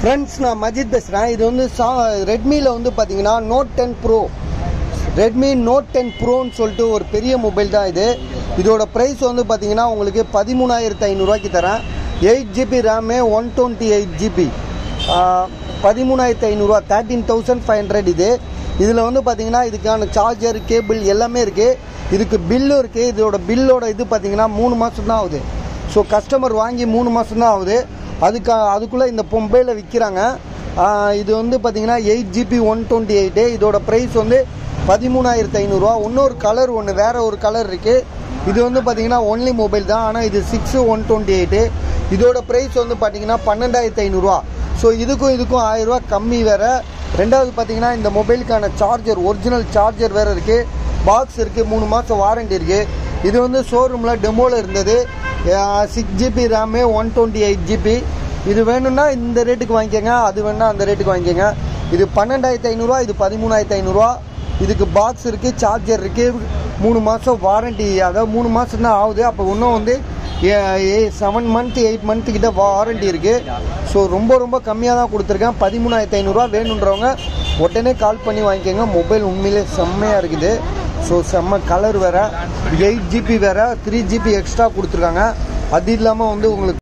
friends நான் மஜித் பேசுகிறேன் இது வந்து சா ரெட்மியில் வந்து பார்த்தீங்கன்னா note ten pro Redmi note ten ப்ரோன்னு சொல்லிட்டு ஒரு பெரிய மொபைல் தான் இது இதோட ப்ரைஸ் வந்து பார்த்தீங்கன்னா உங்களுக்கு பதிமூணாயிரத்து ஐநூறுரூவாய்க்கு தரேன் eight GB RAM one twenty eight GB பதிமூணாயிரத்து ஐநூறுரூவா தேர்ட்டீன் தௌசண்ட் ஃபைவ் ஹண்ட்ரட் இது இதில் வந்து பார்த்தீங்கன்னா இதுக்கான சார்ஜர் கேபிள் எல்லாமே இருக்குது இதுக்கு பில்லும் இருக்குது இதோட பில்லோட இது பார்த்தீங்கன்னா மூணு மாதம் தான் ஆகுது ஸோ கஸ்டமர் வாங்கி மூணு மாதம் தான் ஆகுது அதுக்கு அதுக்குள்ளே இந்த மொபைலை விற்கிறாங்க இது வந்து பார்த்தீங்கன்னா eight GB one twenty eight இதோட ப்ரைஸ் வந்து பதிமூணாயிரத்து ஐநூறுரூவா இன்னொரு கலர் ஒன்று வேறு ஒரு கலர் இருக்குது இது வந்து பார்த்தீங்கன்னா ஒன்லி மொபைல் தான் ஆனால் இது சிக்ஸு ஒன் டுவெண்ட்டி எயிட்டு இதோட ப்ரைஸ் வந்து பார்த்தீங்கன்னா பன்னெண்டாயிரத்து ஐநூறுரூவா ஸோ இதுக்கும் இதுக்கும் ஆயிரரூவா கம்மி வேறு ரெண்டாவது பார்த்தீங்கன்னா இந்த மொபைலுக்கான சார்ஜர் ஒரிஜினல் சார்ஜர் வேறு இருக்குது பாக்ஸ் இருக்குது மூணு மாதம் வாரண்டி இருக்குது இது வந்து ஷோரூமில் டெமோவில் இருந்தது six GB RAM one twenty eight GB இது வேணும்னா இந்த ரேட்டுக்கு வாங்கிக்கோங்க அது வேணும்னா அந்த ரேட்டுக்கு வாங்கிக்கோங்க இது பன்னெண்டாயிரத்து ஐநூறுரூவா இது பதிமூணாயிரத்து ஐநூறுரூவா இதுக்கு பாக்ஸ் இருக்குது சார்ஜர் இருக்குது மூணு மாதம் வாரண்டி அதாவது மூணு மாதம் தான் ஆகுது அப்போ இன்னும் வந்து செவன் மந்த் எயிட் மந்த் கிட்ட வாரண்டி இருக்குது ஸோ ரொம்ப ரொம்ப கம்மியாக தான் கொடுத்துருக்கேன் பதிமூணாயிரத்து ஐநூறுரூவா வேணுன்றவங்க உடனே கால் பண்ணி வாங்கிக்கோங்க மொபைல் உண்மையிலே செம்மையாக இருக்குது ஸோ செம்ம கலர் வேறு எயிட் ஜிபி வேறு த்ரீ ஜிபி எக்ஸ்ட்ரா கொடுத்துருக்காங்க அது இல்லாமல் வந்து உங்களுக்கு